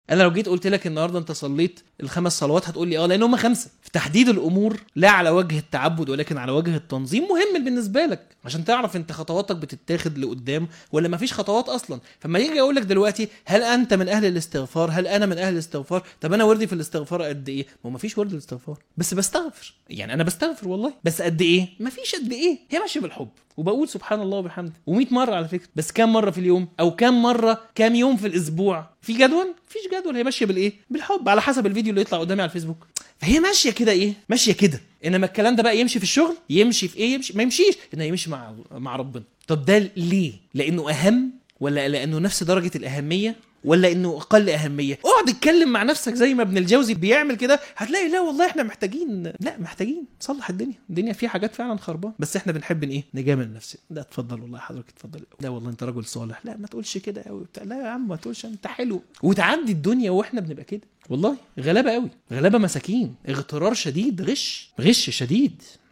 انا لو جيت قلت لك النهارده انت صليت الخمس صلوات هتقول لي اه لان هم خمسه في تحديد الامور لا على وجه التعبد ولكن على وجه التنظيم مهم بالنسبه لك عشان تعرف انت خطواتك بتتاخد لقدام ولا مفيش خطوات اصلا فما يجي اقول لك دلوقتي هل انت من اهل الاستغفار هل انا من اهل الاستغفار طب انا وردي في الاستغفار قد ايه ما هو مفيش ورد الاستغفار بس بستغفر يعني انا بستغفر والله بس قد ايه مفيش قد ايه هي ماشيه بالحب وبقول سبحان الله وبحمده و100 مره على فكره بس كام مره في اليوم او كام مره كام يوم في الاسبوع في جدول مفيش جدول هي ماشيه بالايه بالحب على حسب الفيديو اللي يطلع قدامي على الفيسبوك فهي ماشيه كده ايه ماشيه كده انما الكلام ده بقى يمشي في الشغل يمشي في ايه يمشي ما يمشيش انه يمشي مع مع ربنا طب ده ليه لانه اهم ولا لانه نفس درجه الاهميه ولا انه اقل اهميه اقعد اتكلم مع نفسك زي ما ابن الجوزي بيعمل كده هتلاقي لا والله احنا محتاجين لا محتاجين نصلح الدنيا الدنيا فيها حاجات فعلا خربانه بس احنا بنحب ان ايه نجامل نفسنا لا اتفضل والله حضرتك اتفضل لا والله انت راجل صالح لا ما تقولش كده قوي بتاع لا يا عم ما تقولش انت حلو وتعدي الدنيا واحنا بنبقى كده والله غلابه قوي غلابه مساكين اغترار شديد غش غش شديد